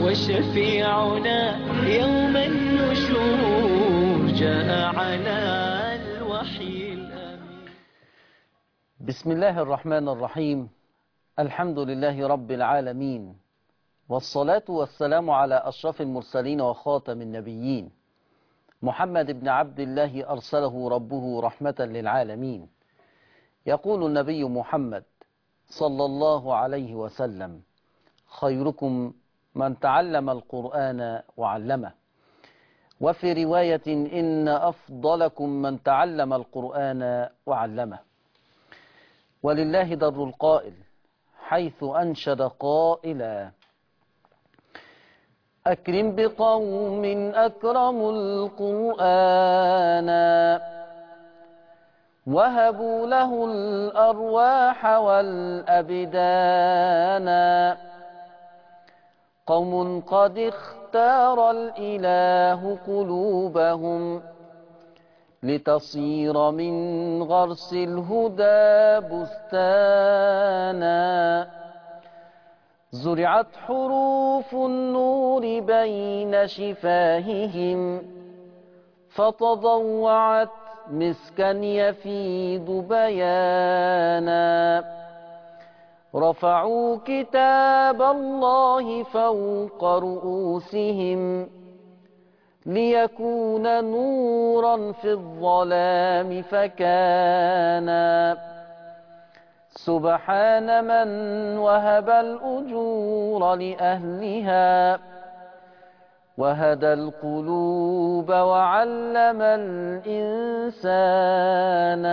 وشفيعنا يوم النشور جاء على الوحي الأمين بسم الله الرحمن الرحيم الحمد لله رب العالمين والصلاة والسلام على أشرف المرسلين وخاتم النبيين محمد بن عبد الله أرسله ربه رحمة للعالمين يقول النبي محمد صلى الله عليه وسلم خيركم من تعلم القرآن وعلمه وفي رواية إن أفضلكم من تعلم القرآن وعلمه ولله در القائل حيث أنشد قائلا أكرم بقوم أكرموا القرآن وهبوا له الأرواح والأبدان قوم قد اختار الإله قلوبهم لتصير من غرس الهدى بستانا زرعت حروف النور بين شفاههم فتضوعت مسكا يفيض بيانا رفعوا كتاب الله فوق رؤوسهم ليكون نورا في الظلام فكانا سبحان من وهب الأجور لأهلها وهدى القلوب وعلم الإنسان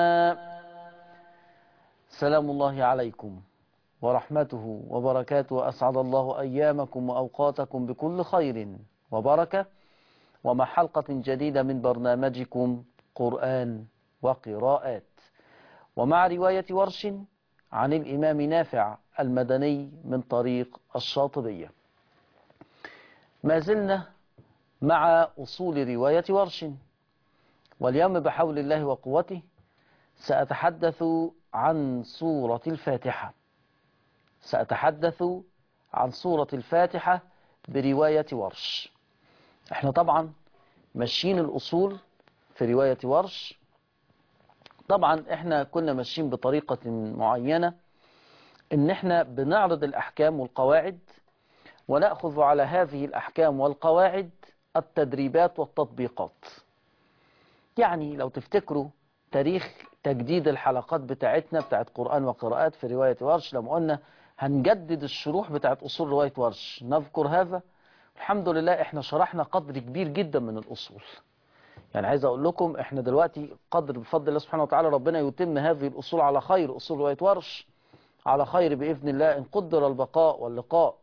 سلام الله عليكم ورحمته وبركاته أسعد الله أيامكم وأوقاتكم بكل خير وبركة ومع حلقة جديدة من برنامجكم قرآن وقراءات ومع رواية ورش عن الإمام نافع المدني من طريق الشاطبية ما زلنا مع أصول رواية ورش واليوم بحول الله وقوته سأتحدث عن سورة الفاتحة سأتحدث عن سورة الفاتحة برواية ورش احنا طبعا ماشيين الأصول في رواية ورش طبعا احنا كنا ماشيين بطريقة معينة ان احنا بنعرض الأحكام والقواعد ونأخذ على هذه الأحكام والقواعد التدريبات والتطبيقات يعني لو تفتكروا تاريخ تجديد الحلقات بتاعتنا بتاعت قرآن وقراءات في رواية ورش لما قلنا هنجدد الشروح بتاعت أصول رواية ورش نذكر هذا الحمد لله احنا شرحنا قدر كبير جدا من الأصول يعني عايز أقول لكم احنا دلوقتي قدر بفضل الله سبحانه وتعالى ربنا يتم هذه الأصول على خير أصول رواية ورش على خير بإذن الله إن قدر البقاء واللقاء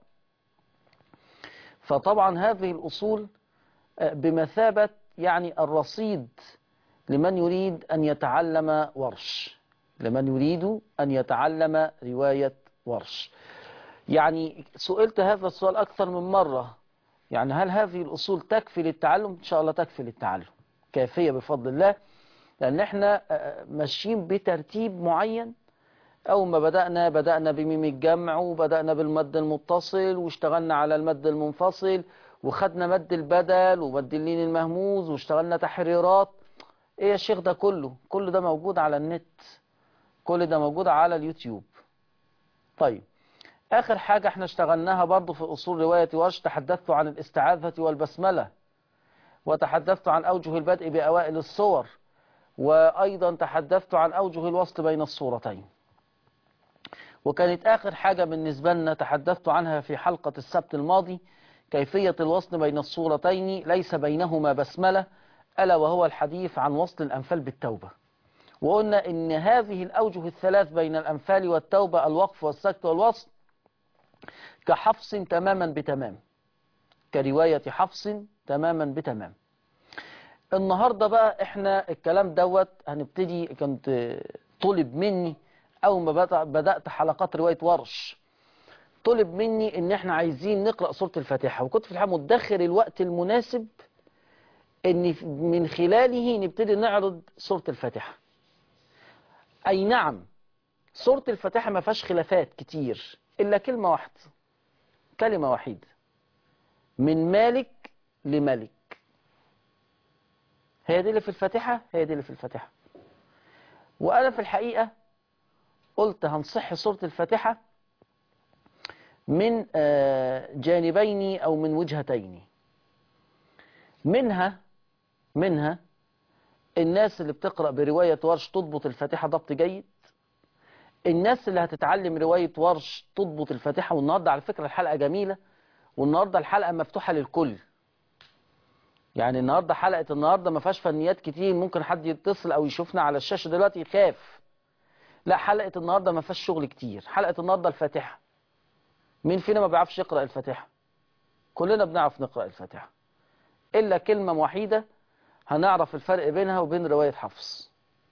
فطبعا هذه الأصول بمثابة يعني الرصيد لمن يريد أن يتعلم ورش لمن يريد أن يتعلم رواية ورش يعني سئلت هذا السؤال أكثر من مرة يعني هل هذه الأصول تكفي للتعلم إن شاء الله تكفي للتعلم كافية بفضل الله لأن احنا ماشيين بترتيب معين أول ما بدأنا بدأنا بميم الجمع وبدأنا بالمد المتصل واشتغلنا على المد المنفصل وخدنا مد البدل ومد اللين المهموز واشتغلنا تحريرات ايه يا شيخ ده كله كل ده موجود على النت كل ده موجود على اليوتيوب طيب آخر حاجة احنا اشتغلناها برضو في أصول رواية ورش تحدثت عن الاستعاذة والبسملة وتحدثت عن أوجه البدء بأوائل الصور وأيضا تحدثت عن أوجه الوصل بين الصورتين وكانت آخر حاجة بالنسبة لنا تحدثت عنها في حلقة السبت الماضي كيفية الوصل بين الصورتين ليس بينهما بسملة ألا وهو الحديث عن وصل الأنفال بالتوبة وقلنا إن هذه الأوجه الثلاث بين الأنفال والتوبة الوقف والسكت والوصل كحفص تماما بتمام كرواية حفص تماما بتمام النهاردة بقى احنا الكلام دوت هنبتدي كنت طلب مني أول ما بدأت حلقات رواية ورش طلب مني ان احنا عايزين نقرأ سورة الفاتحة وكنت في الحقيقة مدخر الوقت المناسب ان من خلاله نبتدي نعرض سورة الفاتحة اي نعم سورة الفاتحة ما فيهاش خلافات كتير الا كلمة واحدة كلمة وحيدة من مالك لملك هي دي اللي في الفاتحة هي دي اللي في الفاتحة وأنا في الحقيقة قلت هنصح سورة الفاتحة من آه، جانبين أو من وجهتين منها منها الناس اللي بتقرأ برواية ورش تضبط الفاتحة ضبط جيد الناس اللي هتتعلم رواية ورش تضبط الفاتحة والنهاردة على فكرة الحلقة جميلة والنهاردة الحلقة مفتوحة للكل يعني النهاردة حلقة النهاردة ما فيهاش فنيات كتير ممكن حد يتصل أو يشوفنا على الشاشة دلوقتي يخاف لا حلقة النهاردة ما فيهاش شغل كتير حلقة النهاردة الفاتحة مين فينا ما بيعرفش يقرأ الفاتحة كلنا بنعرف نقرأ الفاتحة إلا كلمة وحيدة هنعرف الفرق بينها وبين رواية حفص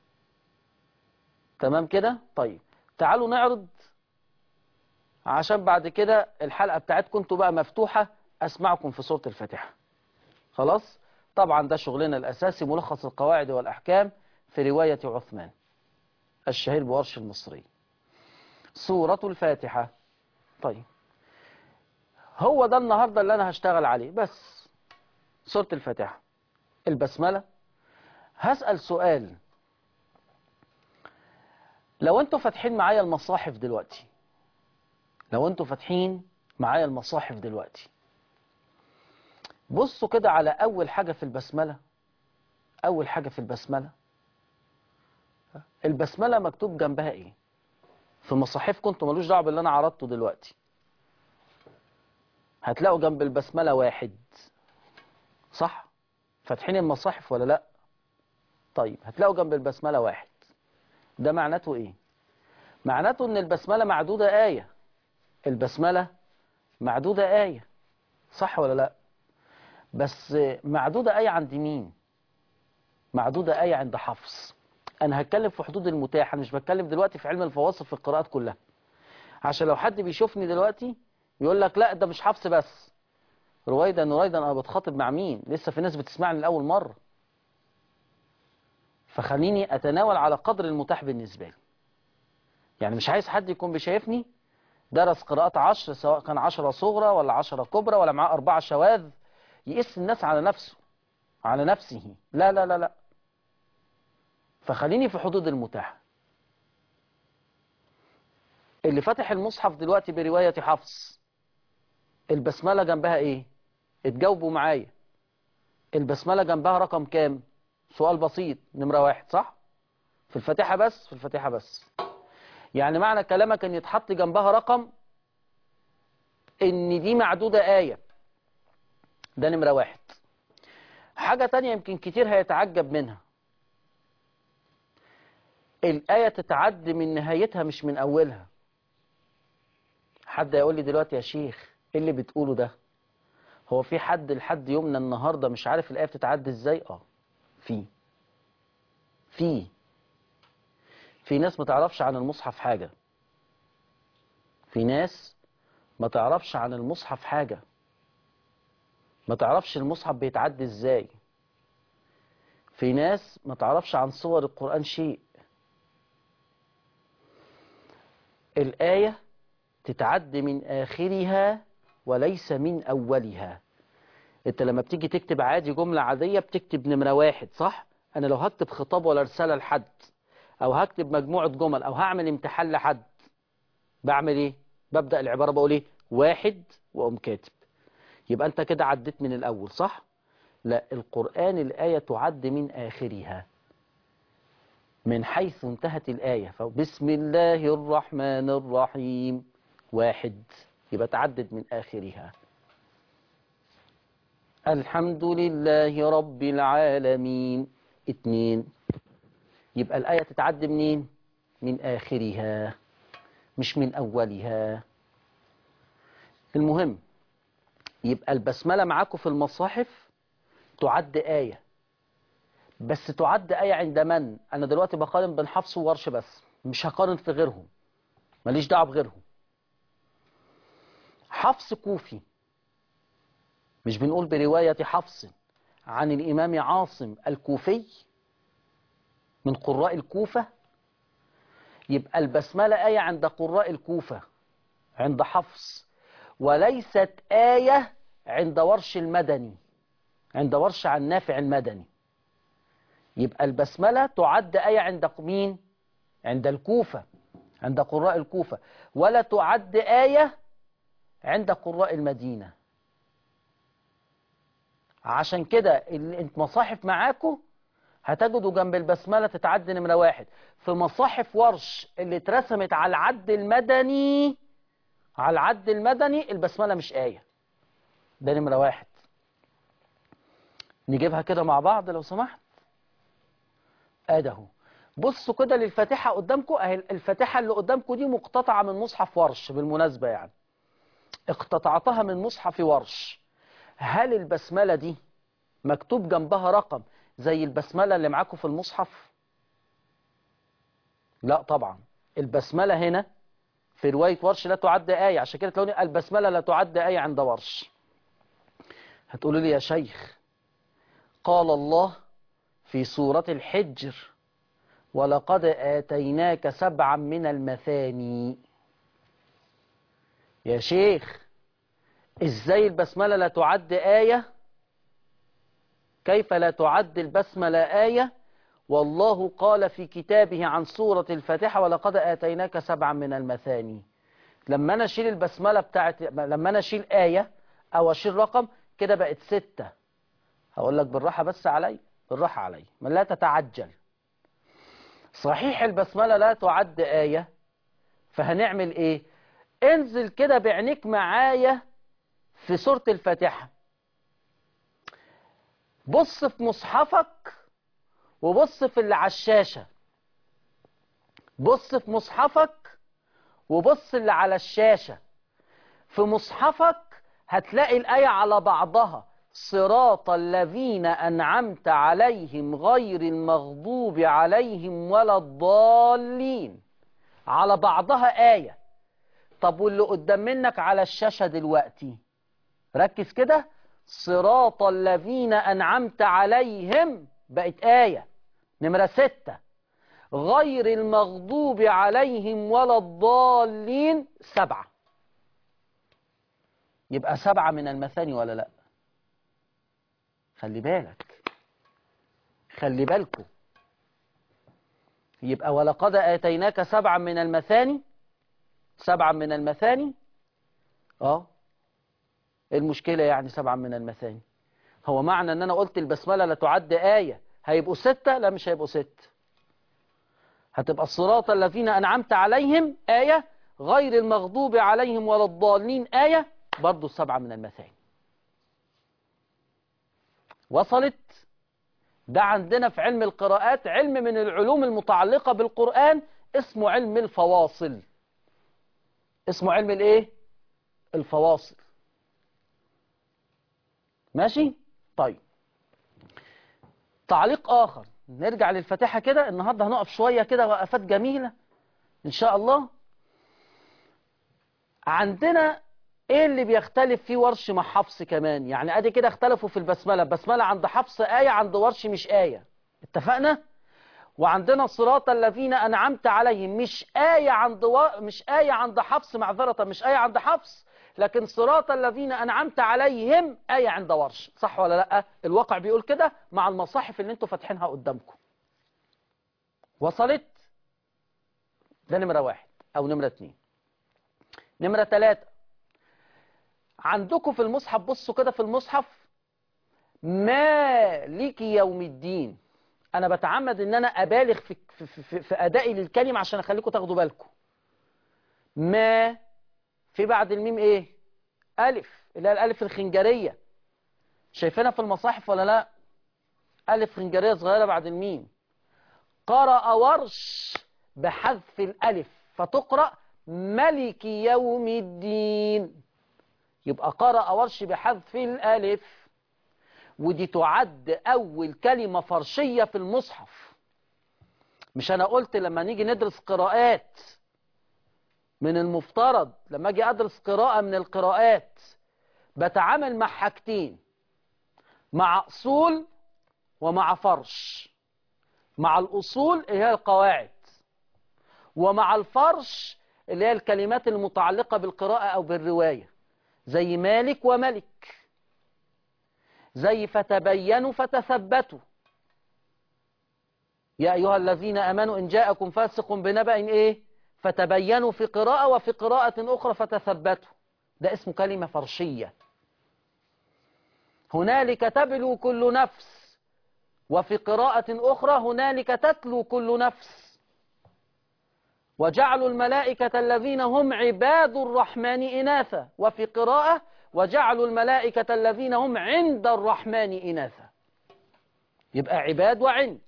تمام كده طيب تعالوا نعرض عشان بعد كده الحلقة بتاعتكم انتوا بقى مفتوحة اسمعكم في سورة الفاتحة خلاص طبعا ده شغلنا الاساسي ملخص القواعد والاحكام في رواية عثمان الشهير بورش المصري سورة الفاتحة طيب هو ده النهاردة اللي انا هشتغل عليه بس سورة الفاتحة البسملة هسأل سؤال لو انتوا فاتحين معايا المصاحف دلوقتي لو انتوا فاتحين معايا المصاحف دلوقتي بصوا كده على اول حاجة في البسملة اول حاجة في البسملة البسملة مكتوب جنبها ايه في مصاحفكم انتوا ملوش دعوه باللي انا عرضته دلوقتي هتلاقوا جنب البسملة واحد صح فاتحين المصاحف ولا لا طيب هتلاقوا جنب البسملة واحد ده معناته ايه معناته ان البسملة معدودة آية البسملة معدودة آية صح ولا لا بس معدودة آية عند مين معدودة آية عند حفص أنا هتكلم في حدود المتاح أنا مش بتكلم دلوقتي في علم الفواصل في القراءات كلها عشان لو حد بيشوفني دلوقتي يقول لك لا ده مش حفص بس رويدا رويدا أنا بتخاطب مع مين لسه في ناس بتسمعني لأول مرة فخليني أتناول على قدر المتاح بالنسبة لي يعني مش عايز حد يكون بيشايفني درس قراءات عشر سواء كان عشرة صغرى ولا عشرة كبرى ولا معاه أربعة شواذ يقيس الناس على نفسه على نفسه لا لا لا لا فخليني في حدود المتاح اللي فتح المصحف دلوقتي برواية حفص البسملة جنبها ايه اتجاوبوا معايا البسملة جنبها رقم كام سؤال بسيط نمرة واحد صح في الفاتحة بس في الفاتحة بس يعني معنى كلامك ان يتحط جنبها رقم ان دي معدودة آية ده نمرة واحد حاجة تانية يمكن كتير هيتعجب منها الآية تتعد من نهايتها مش من أولها حد يقول لي دلوقتي يا شيخ ايه اللي بتقوله ده هو في حد لحد يومنا النهاردة مش عارف الآية بتتعد ازاي اه في في في ناس ما تعرفش عن المصحف حاجة في ناس ما تعرفش عن المصحف حاجة ما تعرفش المصحف بيتعد ازاي في ناس ما تعرفش عن صور القرآن شيء الآية تتعد من آخرها وليس من أولها انت لما بتيجي تكتب عادي جملة عادية بتكتب نمرة واحد صح انا لو هكتب خطاب ولا رسالة لحد او هكتب مجموعة جمل او هعمل امتحان لحد بعمل ايه ببدأ العبارة بقول ايه واحد واقوم كاتب يبقى انت كده عديت من الاول صح لا القرآن الآية تعد من آخرها من حيث انتهت الآية فبسم الله الرحمن الرحيم واحد يبقى تعدد من آخرها الحمد لله رب العالمين اتنين يبقى الآية تتعد منين من آخرها مش من أولها المهم يبقى البسملة معاكم في المصاحف تعد آية بس تعد آية عند من أنا دلوقتي بقارن بين حفص وورش بس مش هقارن في غيرهم ماليش دعوة بغيرهم حفص كوفي مش بنقول برواية حفص عن الإمام عاصم الكوفي من قراء الكوفة يبقى البسملة آية عند قراء الكوفة عند حفص وليست آية عند ورش المدني عند ورش عن نافع المدني يبقى البسملة تعد آية عند مين عند الكوفة عند قراء الكوفة ولا تعد آية عند قراء المدينة عشان كده اللي انت مصاحف معاكم هتجدوا جنب البسملة تتعد نمرة واحد في مصاحف ورش اللي اترسمت على العد المدني على العد المدني البسملة مش آية ده نمرة واحد نجيبها كده مع بعض لو سمحت ادي اهو بصوا كده للفاتحة قدامكم اهي الفاتحة اللي قدامكم دي مقتطعة من مصحف ورش بالمناسبة يعني اقتطعتها من مصحف ورش هل البسملة دي مكتوب جنبها رقم زي البسملة اللي معاكم في المصحف لا طبعا البسملة هنا في رواية ورش لا تعد آية عشان كده تلاقوني البسملة لا تعد آية عند ورش هتقولوا لي يا شيخ قال الله في سورة الحجر ولقد آتيناك سبعا من المثاني يا شيخ ازاي البسملة لا تعد آية كيف لا تعد البسملة آية والله قال في كتابه عن سورة الفاتحة ولقد آتيناك سبعا من المثاني لما أنا أشيل البسملة بتاعت لما أنا أشيل آية أو أشيل رقم كده بقت ستة هقول لك بالراحة بس علي بالراحة علي ما لا تتعجل صحيح البسملة لا تعد آية فهنعمل إيه انزل كده بعينيك معايا في سورة الفاتحة بص في مصحفك وبص في اللي على الشاشة بص في مصحفك وبص اللي على الشاشة في مصحفك هتلاقي الآية على بعضها صراط الذين أنعمت عليهم غير المغضوب عليهم ولا الضالين على بعضها آية طب واللي قدام منك على الشاشة دلوقتي ركز كده صراط الذين أنعمت عليهم بقت آية نمرة ستة غير المغضوب عليهم ولا الضالين سبعة يبقى سبعة من المثاني ولا لا خلي بالك خلي بالكم يبقى ولقد آتيناك سبعا من المثاني سبعا من المثاني اه ايه المشكلة يعني سبعا من المثاني هو معنى ان انا قلت البسملة لا تعد آية هيبقوا ستة لا مش هيبقوا ست هتبقى الصراط الذين أنعمت عليهم آية غير المغضوب عليهم ولا الضالين آية برضو السبعة من المثاني وصلت ده عندنا في علم القراءات علم من العلوم المتعلقة بالقرآن اسمه علم الفواصل اسمه علم الايه الفواصل ماشي طيب تعليق آخر نرجع للفاتحة كده النهاردة هنقف شوية كده وقفات جميلة إن شاء الله عندنا إيه اللي بيختلف فيه ورش مع حفص كمان يعني أدي كده اختلفوا في البسملة البسملة عند حفص آية عند ورش مش آية اتفقنا وعندنا صراط الذين أنعمت عليهم مش آية عند و... مش آية عند حفص معذرة مش آية عند حفص لكن صراط الذين أنعمت عليهم آية عند ورش صح ولا لا الواقع بيقول كده مع المصاحف اللي انتوا فاتحينها قدامكم وصلت ده نمرة واحد أو نمرة اتنين نمرة تلاتة عندكم في المصحف بصوا كده في المصحف مالك يوم الدين أنا بتعمد إن أنا أبالغ في, في, في, في أدائي للكلمة عشان أخليكم تاخدوا بالكم ما في بعد الميم ايه ألف اللي هي الألف الخنجرية شايفينها في المصاحف ولا لا ألف خنجرية صغيرة بعد الميم قرأ ورش بحذف الألف فتقرأ ملك يوم الدين يبقى قرأ ورش بحذف الألف ودي تعد أول كلمة فرشية في المصحف مش أنا قلت لما نيجي ندرس قراءات من المفترض لما اجي ادرس قراءة من القراءات بتعامل مع حاجتين مع اصول ومع فرش مع الاصول اللي هي القواعد ومع الفرش اللي هي الكلمات المتعلقة بالقراءة او بالرواية زي مالك وملك زي فتبينوا فتثبتوا يا أيها الذين أمنوا إن جاءكم فاسق بنبأ إيه فتبينوا في قراءة وفي قراءة أخرى فتثبتوا ده اسمه كلمة فرشية هنالك تبلو كل نفس وفي قراءة أخرى هنالك تتلو كل نفس وجعلوا الملائكة الذين هم عباد الرحمن إناثا وفي قراءة وجعلوا الملائكة الذين هم عند الرحمن إناثا يبقى عباد وعند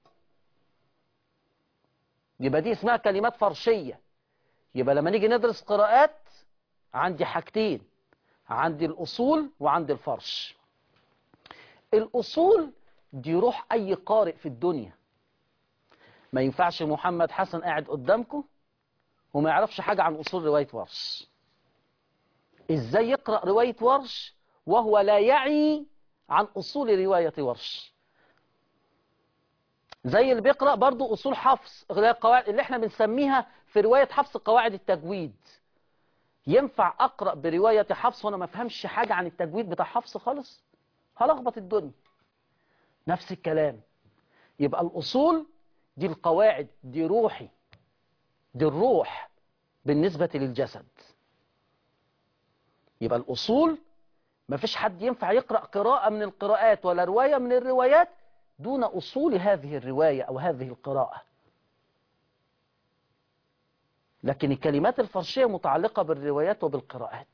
يبقى دي اسمها كلمات فرشية يبقى لما نيجي ندرس قراءات عندي حاجتين عندي الأصول وعندي الفرش الأصول دي روح أي قارئ في الدنيا ما ينفعش محمد حسن قاعد قدامكم وما يعرفش حاجة عن أصول رواية ورش إزاي يقرأ رواية ورش وهو لا يعي عن أصول رواية ورش زي اللي بيقرأ برضو أصول حفص القواعد اللي احنا بنسميها في رواية حفص قواعد التجويد ينفع أقرأ برواية حفص وأنا ما فهمش حاجة عن التجويد بتاع حفص خالص هلخبط الدنيا نفس الكلام يبقى الأصول دي القواعد دي روحي دي الروح بالنسبة للجسد يبقى الأصول ما فيش حد ينفع يقرأ قراءة من القراءات ولا رواية من الروايات دون أصول هذه الرواية أو هذه القراءة لكن الكلمات الفرشية متعلقة بالروايات وبالقراءات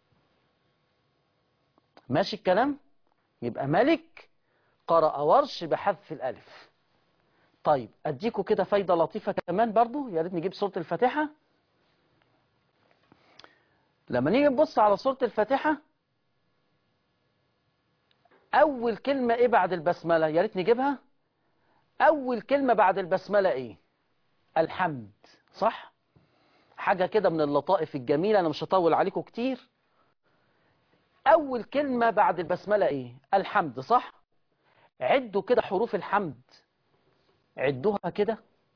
ماشي الكلام يبقى ملك قرأ ورش بحذف الألف طيب أديكوا كده فايدة لطيفة كمان برضو يا ريت نجيب سورة الفاتحة لما نيجي نبص على سورة الفاتحة أول كلمة إيه بعد البسملة يا ريت نجيبها أول كلمة بعد البسملة إيه الحمد صح حاجة كده من اللطائف الجميلة أنا مش هطول عليكم كتير أول كلمة بعد البسملة إيه الحمد صح عدوا كده حروف الحمد عدوها كده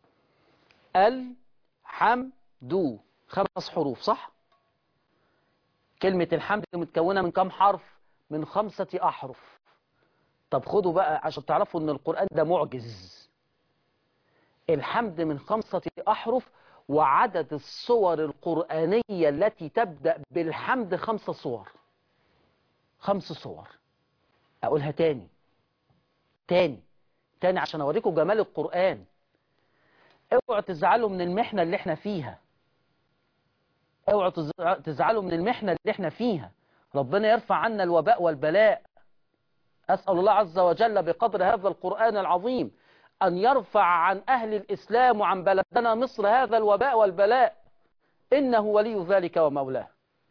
الحمد خمس حروف صح كلمة الحمد متكونة من كم حرف من خمسة أحرف طب خدوا بقى عشان تعرفوا ان القرآن ده معجز الحمد من خمسة أحرف وعدد الصور القرآنية التي تبدأ بالحمد خمس صور خمس صور أقولها تاني تاني تاني عشان أوريكم جمال القرآن اوعوا تزعلوا من المحنة اللي احنا فيها اوعوا تزعلوا من المحنة اللي احنا فيها ربنا يرفع عنا الوباء والبلاء أسأل الله عز وجل بقدر هذا القرآن العظيم أن يرفع عن أهل الإسلام وعن بلدنا مصر هذا الوباء والبلاء إنه ولي ذلك ومولاه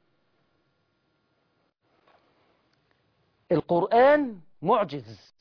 القرآن معجز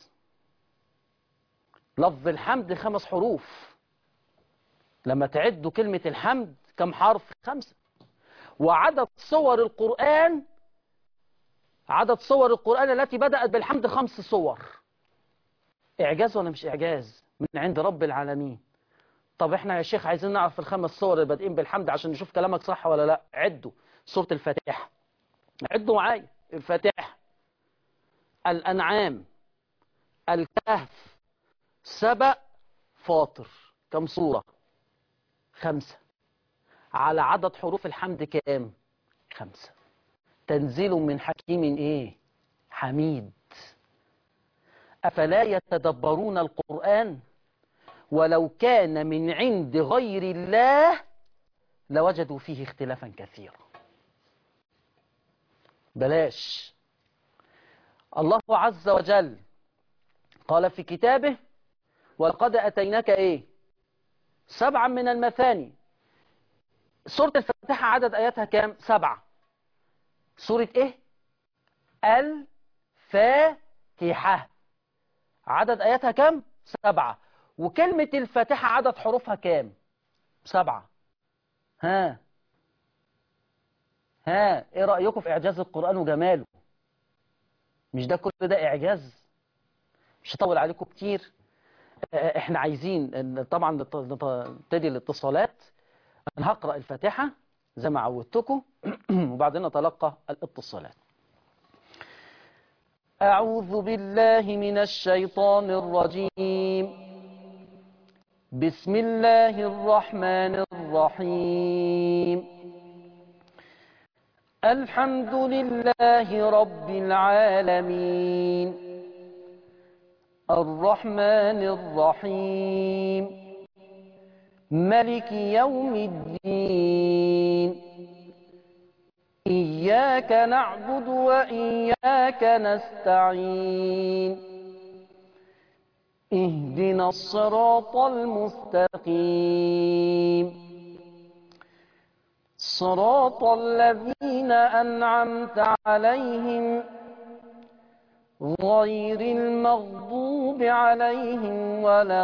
لفظ الحمد خمس حروف لما تعدوا كلمة الحمد كم حرف خمسة وعدد صور القرآن عدد صور القرآن التي بدأت بالحمد خمس صور إعجاز ولا مش إعجاز من عند رب العالمين طب احنا يا شيخ عايزين نعرف الخمس صور اللي بادئين بالحمد عشان نشوف كلامك صح ولا لا عدوا سورة الفاتحة عدوا معايا الفاتحة الأنعام الكهف سبأ فاطر كم صورة خمسة على عدد حروف الحمد كام خمسة تنزيل من حكيم ايه حميد أفلا يتدبرون القرآن ولو كان من عند غير الله لوجدوا فيه اختلافا كثيرا بلاش الله عز وجل قال في كتابه ولقد أتيناك إيه سبعا من المثاني سورة الفاتحة عدد آياتها كام سبعة سورة إيه الفاتحة عدد آياتها كام سبعة وكلمة الفاتحة عدد حروفها كام سبعة ها ها ايه رأيكم في اعجاز القرآن وجماله مش ده كل ده اعجاز مش هطول عليكم كتير احنا عايزين طبعا نبتدي الاتصالات انا هقرأ الفاتحة زي ما عودتكم وبعدين نتلقى الاتصالات أعوذ بالله من الشيطان الرجيم بسم الله الرحمن الرحيم الحمد لله رب العالمين الرحمن الرحيم ملك يوم الدين إياك نعبد وإياك نستعين اهدنا الصراط المستقيم صراط الذين أنعمت عليهم غير المغضوب عليهم ولا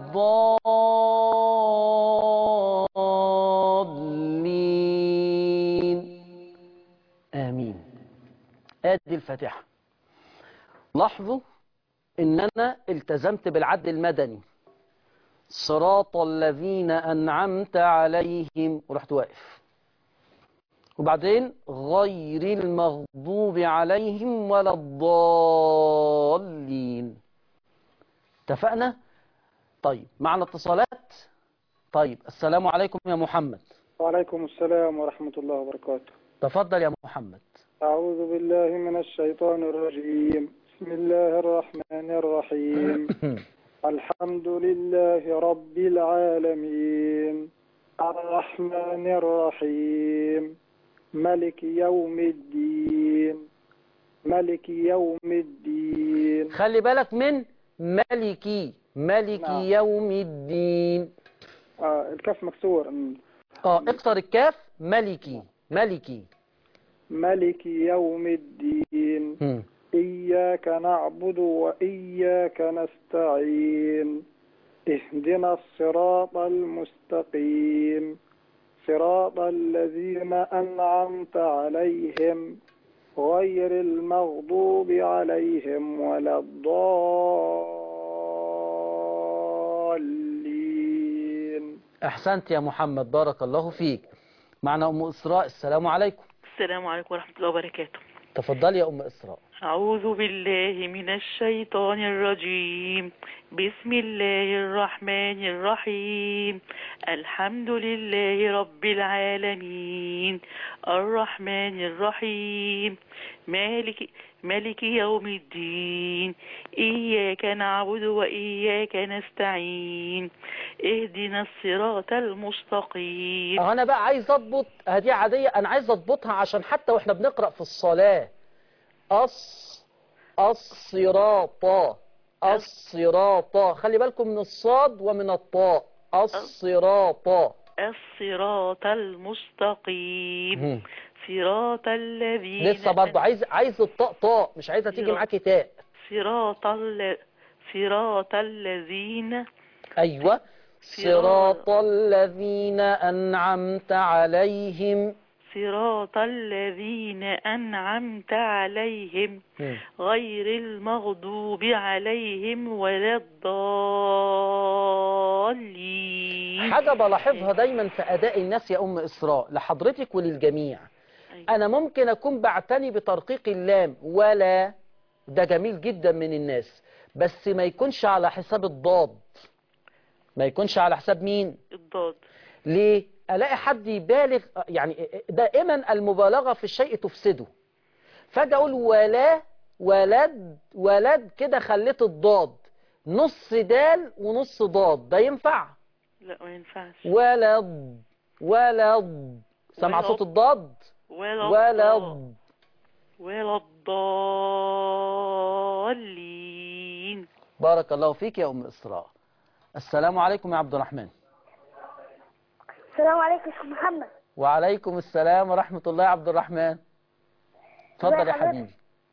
الضالين آمين آدي الفاتحة لاحظوا إن أنا التزمت بالعدل المدني صراط الذين أنعمت عليهم ورحت واقف وبعدين غير المغضوب عليهم ولا الضالين اتفقنا طيب معنا اتصالات طيب السلام عليكم يا محمد وعليكم السلام ورحمة الله وبركاته تفضل يا محمد أعوذ بالله من الشيطان الرجيم بسم الله الرحمن الرحيم الحمد لله رب العالمين الرحمن الرحيم ملك يوم الدين ملك يوم الدين خلي بالك من ملكي ملكي نعم. يوم الدين آه الكف مكسور أمم. اه اكسر الكاف ملكي ملكي ملك يوم الدين مم. إياك نعبد وإياك نستعين اهدنا الصراط المستقيم صراط الذين أنعمت عليهم غير المغضوب عليهم ولا الضالين احسنت يا محمد بارك الله فيك معنا ام اسراء السلام عليكم السلام عليكم ورحمة الله وبركاته تفضلي يا ام اسراء أعوذ بالله من الشيطان الرجيم بسم الله الرحمن الرحيم الحمد لله رب العالمين الرحمن الرحيم مالك مالك يوم الدين إياك نعبد وإياك نستعين اهدنا الصراط المستقيم اه انا بقى عايز اضبط هدي عاديه انا عايز اضبطها عشان حتى واحنا بنقرا في الصلاه أص الصراط الصراط خلي بالكم من الصاد ومن الطاء الصراط الصراط المستقيم مم. صراط الذين لسه برضه عايز عايز الطاء طاء مش عايزه تيجي صراط. معاكي تاء صراط ال... صراط الذين ايوه صراط الذين انعمت عليهم صراط الذين أنعمت عليهم مم. غير المغضوب عليهم ولا الضالين حاجه بلاحظها دايما في اداء الناس يا ام اسراء لحضرتك وللجميع أيوة. انا ممكن اكون بعتني بترقيق اللام ولا ده جميل جدا من الناس بس ما يكونش على حساب الضاد ما يكونش على حساب مين الضاد ليه الاقي حد يبالغ يعني دائما المبالغه في الشيء تفسده فاجي اقول ولا ولد ولد كده خليت الضاد نص دال ونص ضاد ده ينفع لا ما ينفعش ولد ولد سمع ولد. صوت الضاد ولا ولد ولا الضالين بارك الله فيك يا ام اسراء السلام عليكم يا عبد الرحمن السلام عليكم يا شيخ محمد وعليكم السلام ورحمة الله يا عبد الرحمن اتفضل يا حضرتك؟ حبيبي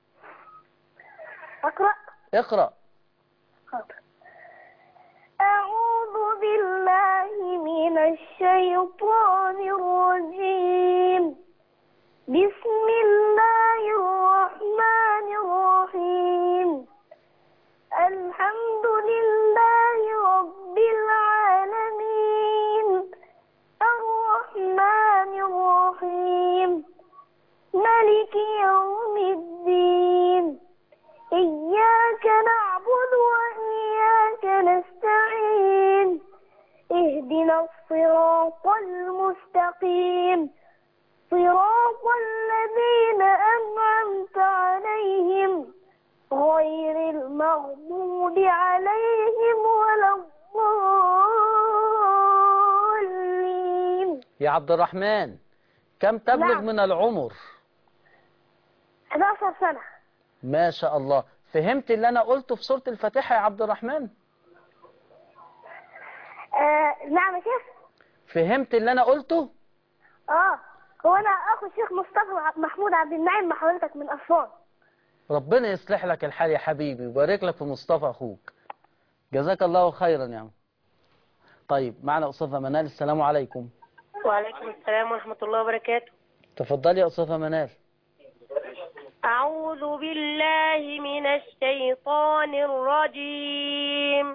أقرأ اقرأ حاضر أعوذ بالله من الشيطان الرجيم بسم الله الرحمن الرحيم الحمد لله رب العالمين الرحمن الرحيم ملك يوم الدين يا عبد الرحمن كم تبلغ نعم. من العمر 11 سنة ما شاء الله فهمت اللي انا قلته في سورة الفاتحة يا عبد الرحمن آه نعم يا شيخ فهمت اللي انا قلته اه هو انا اخو الشيخ مصطفى محمود عبد النعيم مع حضرتك من اسوان ربنا يصلح لك الحال يا حبيبي ويبارك لك في مصطفى اخوك جزاك الله خيرا يا عم طيب معنا استاذه منال السلام عليكم وعليكم السلام ورحمة الله وبركاته تفضلي يا استاذه منال أعوذ بالله من الشيطان الرجيم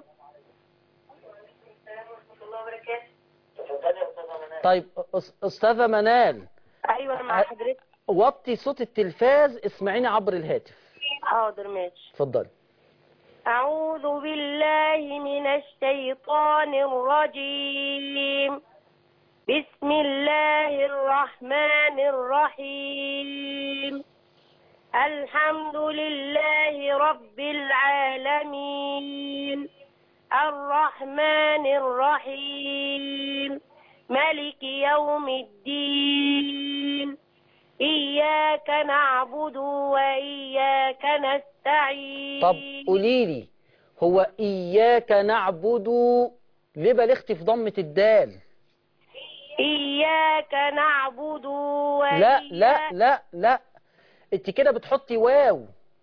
طيب أس- استاذه منال أيوة أنا مع حضرتك وطي صوت التلفاز اسمعيني عبر الهاتف حاضر ماشي اتفضلي أعوذ بالله من الشيطان الرجيم بسم الله الرحمن الرحيم الحمد لله رب العالمين الرحمن الرحيم ملك يوم الدين إياك نعبد وإياك نستعين طب قولي لي هو اياك نعبد ليه بلغتي في ضمه الدال إياك نعبد وإياك لا لا لا لا انت كده بتحطي واو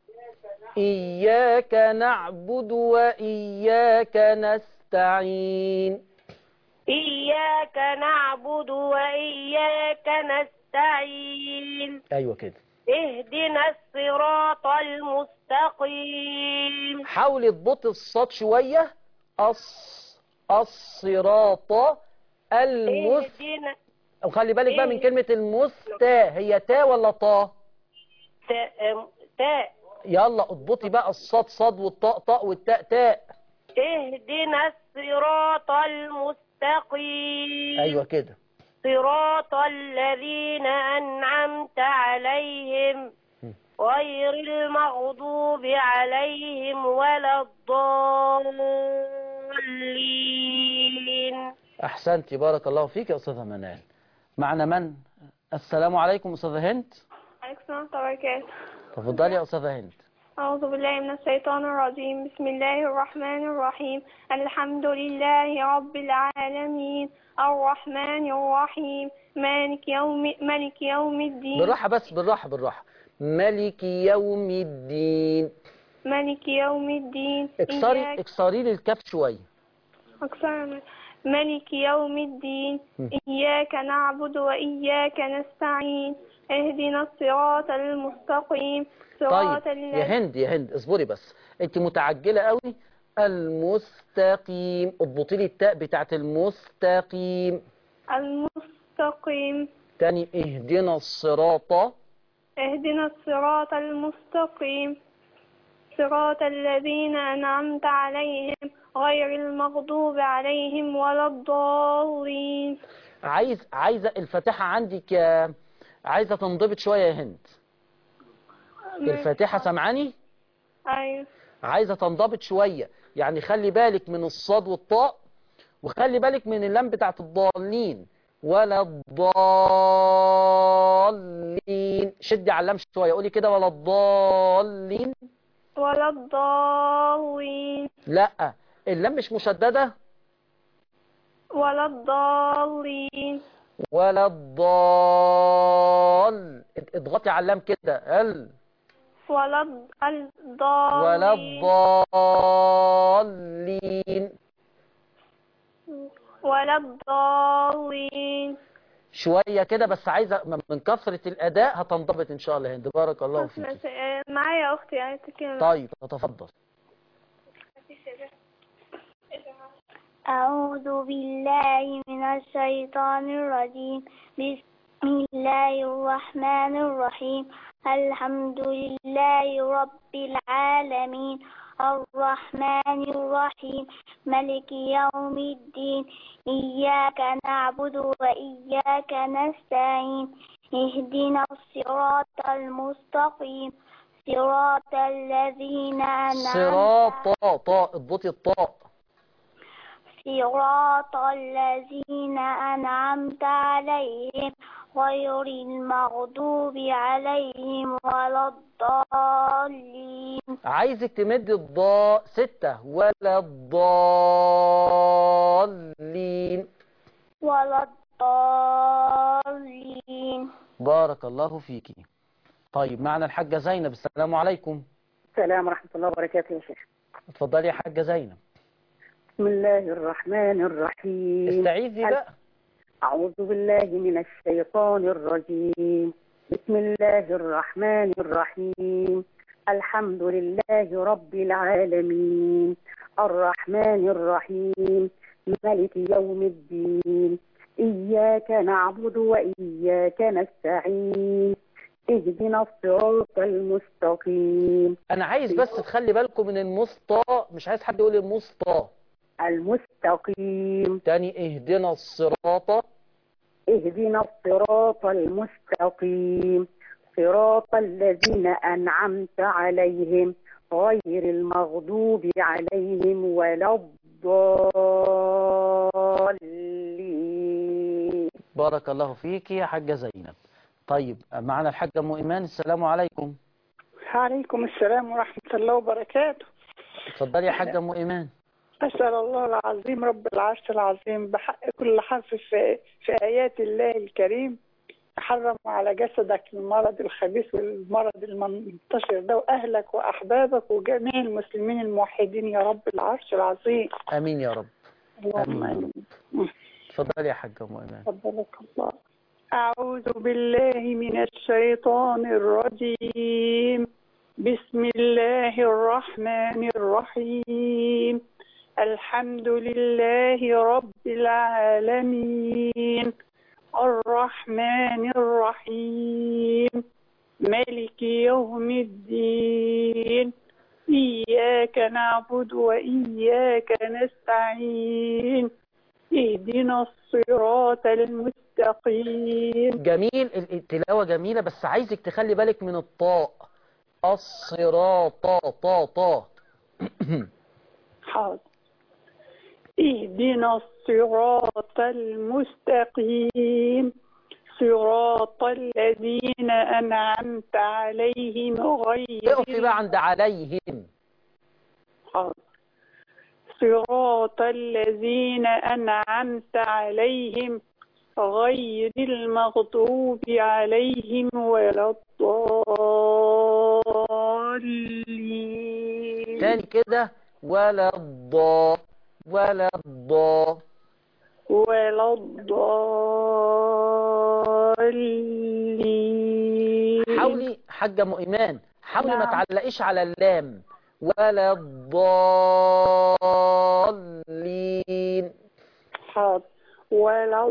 إياك نعبد وإياك نستعين إياك نعبد وإياك نستعين أيوة كده اهدنا الصراط المستقيم حاولي تبطي الصوت شوية أص الصراط المس اهدنا وخلي بالك بقى من إيه؟ كلمة المستا هي تا ولا طا تا- تاء يلا اضبطي بقى الصاد صاد والطاء طاء والتاء تاء اهدنا الصراط المستقيم أيوة كده صراط الذين أنعمت عليهم غير المغضوب عليهم ولا الضالين أحسنتي بارك الله فيك يا أستاذة منال معنا من السلام عليكم أستاذة هند عليكم السلام ورحمة الله وبركاته تفضلي يا أستاذة هند أعوذ بالله من الشيطان الرجيم بسم الله الرحمن الرحيم الحمد لله رب العالمين الرحمن الرحيم مالك يوم ملك يوم الدين بالراحة بس بالراحة بالراحة ملك يوم الدين ملك يوم الدين اكسري إياك- اكسري لي الكاف شوية أقسم ملك يوم الدين م. إياك نعبد وإياك نستعين اهدنا الصراط المستقيم صراط طيب الذين يا هند يا هند اصبري بس انت متعجلة قوي المستقيم اضبطي لي التاء بتاعت المستقيم المستقيم تاني اهدنا الصراط اهدنا الصراط المستقيم صراط الذين أنعمت عليهم غير المغضوب عليهم ولا الضالين عايز عايزة الفاتحة عندك آه، عايزة تنضبط شوية يا هند الفاتحة سمعاني أيوة عايزة تنضبط شوية يعني خلي بالك من الصاد والطاء وخلي بالك من اللام بتاعت الضالين ولا الضالين شدي على اللام شوية قولي كده ولا الضالين ولا الضالين لا اللام مش مشددة ولا الضالين ولا الضال اضغطي على اللام كده ال ولا الض- الضالين ولا الضالين ولا الضالين شوية كده بس عايزة من كثرة الأداء هتنضبط إن شاء الله هند بارك الله فيك بس- آه، معايا أختي يعني تكلم طيب تفضل أعوذ بالله من الشيطان الرجيم بسم الله الرحمن الرحيم الحمد لله رب العالمين الرحمن الرحيم ملك يوم الدين إياك نعبد وإياك نستعين اهدنا الصراط المستقيم صراط الذين أنعمت صراط طاء طاء اضبطي الطاء صراط الذين أنعمت عليهم غير المغضوب عليهم ولا الضالين عايزك تمد الضاء ستة ولا الضالين ولا الضالين بارك الله فيكي طيب معنا الحاجة زينب السلام عليكم السلام ورحمة الله وبركاته يا شيخ اتفضلي يا حاجة زينب بسم الله الرحمن الرحيم استعيذي بقى أعوذ بالله من الشيطان الرجيم بسم الله الرحمن الرحيم الحمد لله رب العالمين الرحمن الرحيم ملك يوم الدين إياك نعبد وإياك نستعين اهدنا الصراط المستقيم انا عايز بس تخلي بالكم من المسطى مش عايز حد يقول المسطى المستقيم تاني اهدنا الصراط اهدنا الصراط المستقيم صراط الذين أنعمت عليهم غير المغضوب عليهم ولا الضالين بارك الله فيك يا حاجة زينب طيب معنا الحاجة أم إيمان السلام عليكم عليكم السلام ورحمة الله وبركاته اتفضلي يا حاجة أم إيمان أسأل الله العظيم رب العرش العظيم بحق كل حرف في, في آيات الله الكريم حرم على جسدك المرض الخبيث والمرض المنتشر ده وأهلك وأحبابك وجميع المسلمين الموحدين يا رب العرش العظيم آمين يا رب اللهم آمين. آمين اتفضلي يا حاجة أم إيمان فضلك الله أعوذ بالله من الشيطان الرجيم بسم الله الرحمن الرحيم الحمد لله رب العالمين الرحمن الرحيم ملك يوم الدين إياك نعبد وإياك نستعين اهدنا الصراط المستقيم جميل ال- التلاوة جميلة بس عايزك تخلي بالك من الطاء الصراط طا طا طا حاضر اهدنا الصراط المستقيم صراط الذين أنعمت عليهم غير اقفي بقى عند عليهم حاضر. صراط الذين أنعمت عليهم غير المغضوب عليهم ولا الضالين تاني كده ولا الضاء ولا الضاء ولا الضالين حاولي حاجة أم إيمان حاولي ما نعم. تعلقيش على اللام ولا الضالين حاضر ولا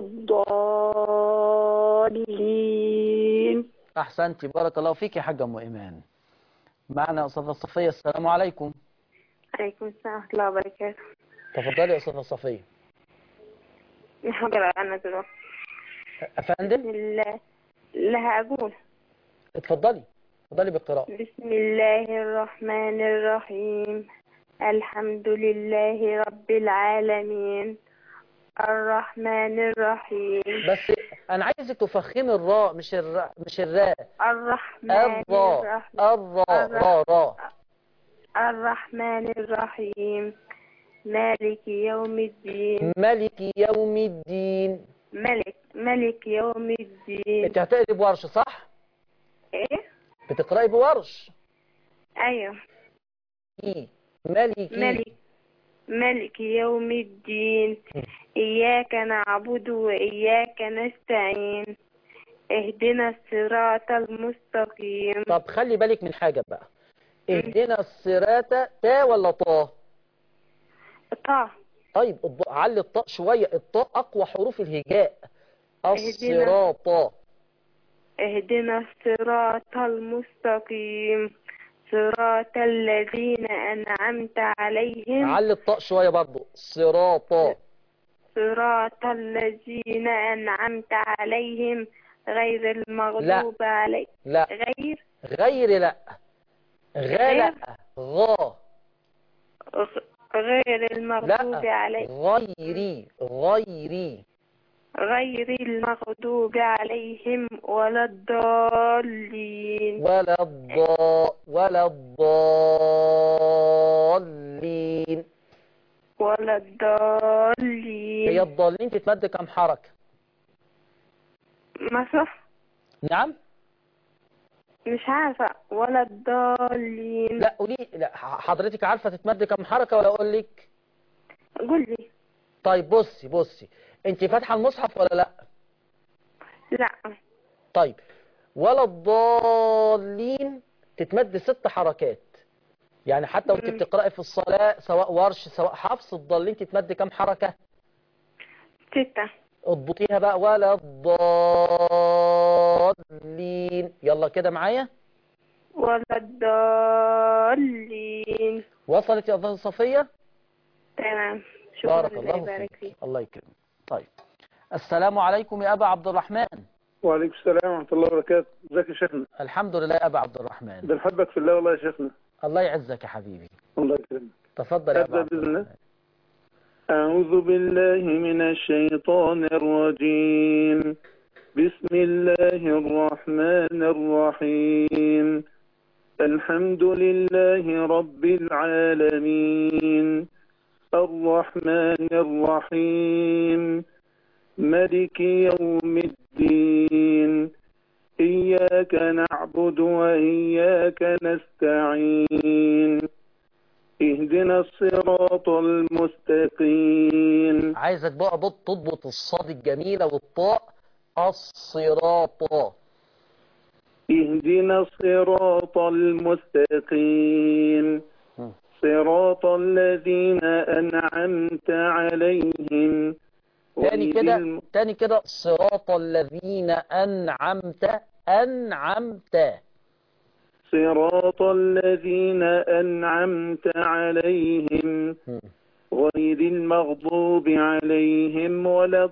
الضالين أحسنتي بارك الله فيك يا حاجة أم إيمان معنا أستاذة صفية السلام عليكم عليكم السلام ورحمة الله وبركاته تفضلي يا أستاذة صفية هقرأ أنا دلوقتي أفندم بسم الله لها أقول اتفضلي اتفضلي بالقراءة بسم الله الرحمن الرحيم الحمد لله رب العالمين الرحمن الرحيم بس أنا عايزك تفخمي الراء مش الراء مش الراء الرحمن الراء الرحيم الراء را را الرحمن الرحيم مالك يوم الدين ملك يوم الدين ملك ملك يوم الدين انت هتقري بورش صح ايه بتقرأي بورش ايوه إيه؟ ملكي ملك ملك يوم الدين إياك نعبد وإياك نستعين اهدنا الصراط المستقيم طب خلي بالك من حاجة بقى اهدنا الصراط تا ولا طا طه طيب الض- علي الطاء شوية الطاء أقوى حروف الهجاء الصراط اهدنا الصراط المستقيم صراط الذين أنعمت عليهم علي الطاء شوية برضو صراط صراط الذين أنعمت عليهم غير المغضوب عليهم لا غير غير لا غا لا غا غ- غير المغضوب لا عليهم غيري غيري غير المغضوب عليهم ولا الضالين ولا الضاء ولا الضالين ولا هي الضالين الضالين تتمد كم حركة ما صح نعم مش عارفة ولا الضالين لا قولي لا حضرتك عارفة تتمد كم حركة ولا اقول لك قول لي طيب بصي بصي انت فاتحة المصحف ولا لا لا طيب ولا الضالين تتمد ست حركات يعني حتى وانت مم. بتقرأي في الصلاة سواء ورش سواء حفص الضالين تتمد كم حركة ستة اضبطيها بقى ولا الضالين يلا كده معايا ولا الضالين وصلت يا أستاذة صفية تمام شكرا بارك الله الله يبارك فيك فيك الله يكرمك طيب السلام عليكم يا أبا عبد الرحمن وعليكم السلام ورحمة الله وبركاته ازيك يا شيخنا الحمد لله يا أبا عبد الرحمن بنحبك في الله والله يا شيخنا الله يعزك يا حبيبي الله يكرمك تفضل يا أبا أبدأ عبد بإذن الله. الرحمن أعوذ بالله من الشيطان الرجيم بسم الله الرحمن الرحيم الحمد لله رب العالمين الرحمن الرحيم ملك يوم الدين إياك نعبد وإياك نستعين اهدنا الصراط المستقيم عايزك بقى بط تضبط الصاد الجميلة والطاء الصراط اهدنا الصراط المستقيم مم. صراط الذين أنعمت عليهم تاني غير كده الم- تاني كده صراط الذين أنعمت أنعمت صراط الذين أنعمت عليهم مم. غير المغضوب عليهم ولا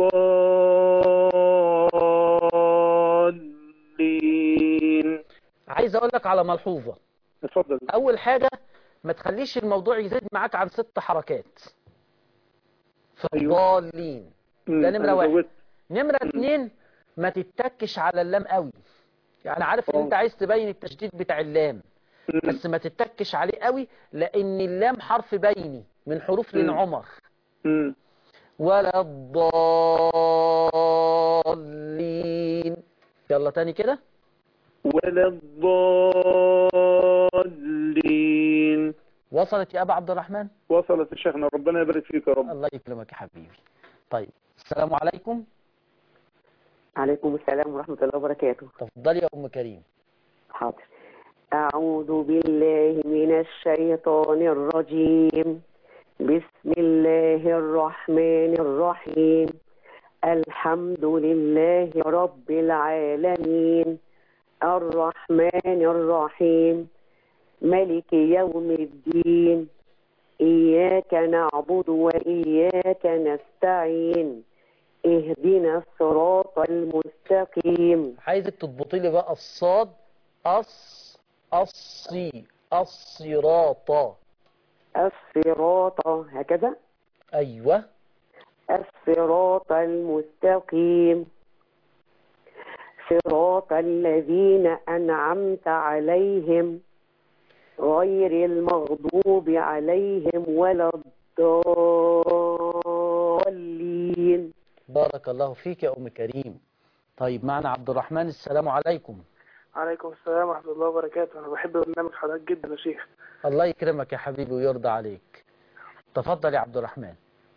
الضالين عايز أقول لك على ملحوظة اتفضل أول حاجة ما تخليش الموضوع يزيد معاك عن ست حركات في أيوة. الضالين مم، ده نمرة أنا واحد. زودت. نمرة مم. اتنين ما تتكش على اللام قوي يعني عارف ان أه. انت عايز تبين التشديد بتاع اللام مم، بس ما تتكش عليه قوي لان اللام حرف بيني من حروف مم. لين عمر مم. ولا الضالين يلا تاني كده ولا الضالين وصلت يا ابا عبد الرحمن وصلت يا شيخنا ربنا يبارك فيك يا رب الله يكرمك يا حبيبي طيب السلام عليكم عليكم السلام ورحمة الله وبركاته تفضلي يا ام كريم حاضر أعوذ بالله من الشيطان الرجيم بسم الله الرحمن الرحيم الحمد لله رب العالمين الرحمن الرحيم ملك يوم الدين إياك نعبد وإياك نستعين اهدنا الصراط المستقيم عايزك تضبطي لي بقى الصاد أص أصي الصراط الصراط هكذا أيوه الصراط المستقيم صراط الذين أنعمت عليهم غير المغضوب عليهم ولا الضالين بارك الله فيك يا أم كريم طيب معنا عبد الرحمن السلام عليكم عليكم السلام ورحمة الله وبركاته أنا بحب برنامج حضرتك جدا يا شيخ الله يكرمك يا حبيبي ويرضى عليك تفضل يا عبد الرحمن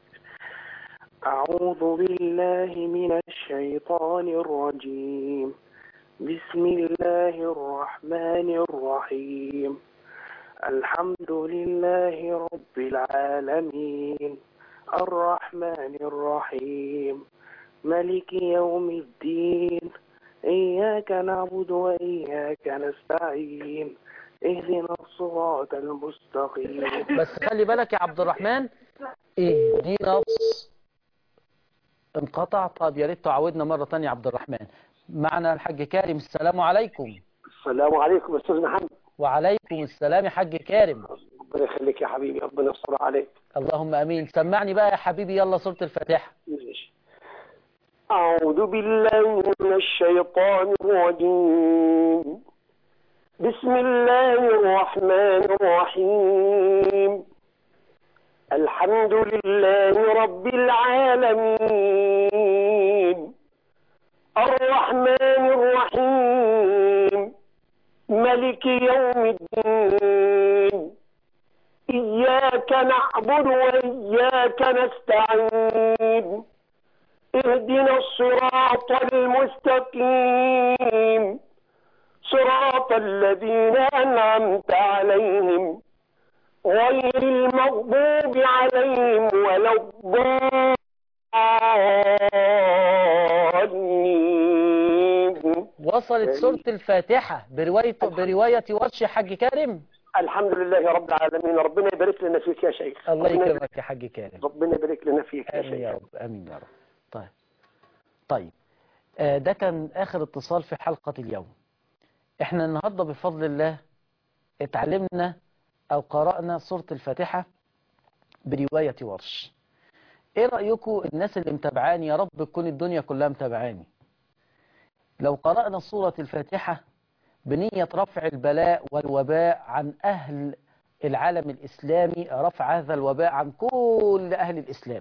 أعوذ بالله من الشيطان الرجيم بسم الله الرحمن الرحيم الحمد لله رب العالمين الرحمن الرحيم ملك يوم الدين إياك نعبد وإياك نستعين اهدنا الصراط المستقيم بس خلي بالك يا عبد الرحمن اهدينا الص- انقطع طب يا ريت تعودنا مرة تانية يا عبد الرحمن معنا الحاج كارم السلام عليكم السلام عليكم استاذ محمد وعليكم السلام يا حاج كارم ربنا يخليك يا حبيبي ربنا يستر عليك اللهم امين سمعني بقى يا حبيبي يلا سورة الفاتحة ماشي أعوذ بالله من الشيطان الرجيم بسم الله الرحمن الرحيم الحمد لله رب العالمين الرحمن الرحيم ملك يوم الدين إياك نعبد وإياك نستعين اهدنا الصراط المستقيم صراط الذين أنعمت عليهم غير المغضوب عليهم ولا الضالين وصلت سورة الفاتحة برواية برواية ورش حاج كارم الحمد لله رب العالمين ربنا يبارك لنا فيك يا شيخ الله ربنا يكرمك يا حاج كارم ربنا يبارك لنا فيك يا امين يا شيخ رب امين يا رب طيب طيب آه، ده كان اخر اتصال في حلقة اليوم احنا النهاردة بفضل الله اتعلمنا او قرأنا سورة الفاتحة برواية ورش ايه رأيكم الناس اللي متابعاني يا رب تكون الدنيا كلها متابعاني لو قرأنا سورة الفاتحة بنية رفع البلاء والوباء عن أهل العالم الإسلامي رفع هذا الوباء عن كل أهل الإسلام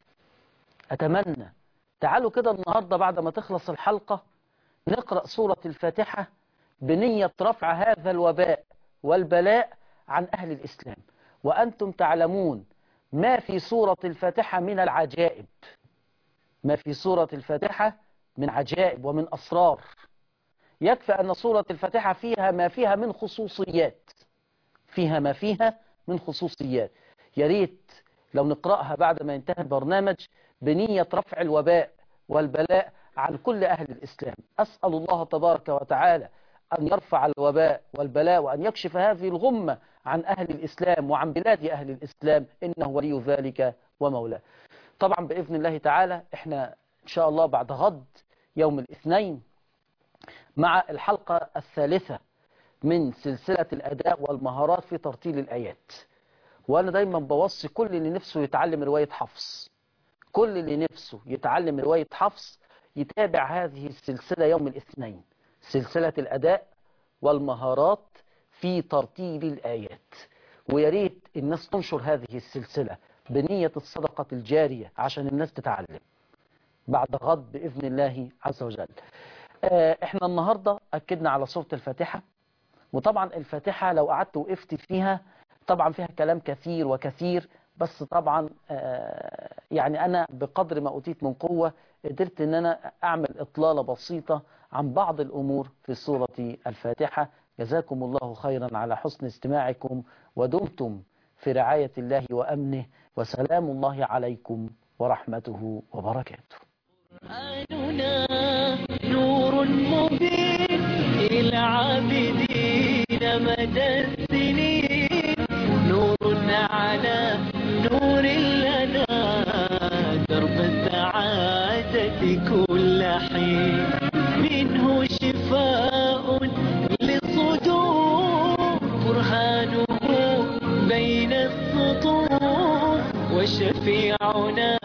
أتمنى تعالوا كده النهاردة بعد ما تخلص الحلقة نقرأ سورة الفاتحة بنية رفع هذا الوباء والبلاء عن أهل الإسلام وأنتم تعلمون ما في سورة الفاتحة من العجائب ما في سورة الفاتحة من عجائب ومن أسرار يكفي أن سورة الفاتحة فيها ما فيها من خصوصيات فيها ما فيها من خصوصيات يا ريت لو نقرأها بعد ما ينتهي البرنامج بنية رفع الوباء والبلاء عن كل أهل الإسلام أسأل الله تبارك وتعالى أن يرفع الوباء والبلاء وأن يكشف هذه الغمة عن أهل الإسلام وعن بلاد أهل الإسلام إنه ولي ذلك ومولاه طبعا بإذن الله تعالى إحنا إن شاء الله بعد غد يوم الاثنين مع الحلقة الثالثة من سلسلة الأداء والمهارات في ترتيل الآيات وأنا دايما بوصي كل اللي نفسه يتعلم رواية حفص كل اللي نفسه يتعلم رواية حفص يتابع هذه السلسلة يوم الاثنين سلسلة الأداء والمهارات في ترتيل الآيات ويا ريت الناس تنشر هذه السلسلة بنية الصدقة الجارية عشان الناس تتعلم بعد غد بإذن الله عز وجل آه، احنا النهاردة أكدنا على سورة الفاتحة وطبعا الفاتحة لو قعدت وقفت فيها طبعا فيها كلام كثير وكثير بس طبعا آه، يعني أنا بقدر ما أتيت من قوة قدرت أن أنا أعمل إطلالة بسيطة عن بعض الأمور في سورة الفاتحة جزاكم الله خيرا على حسن استماعكم ودمتم في رعاية الله وأمنه وسلام الله عليكم ورحمته وبركاته قرآننا نور مبين إلى عابدين مدى السنين نور على نور لنا درب السعادة كل حين منه شفاء للصدور برهانه بين السطور وشفيعنا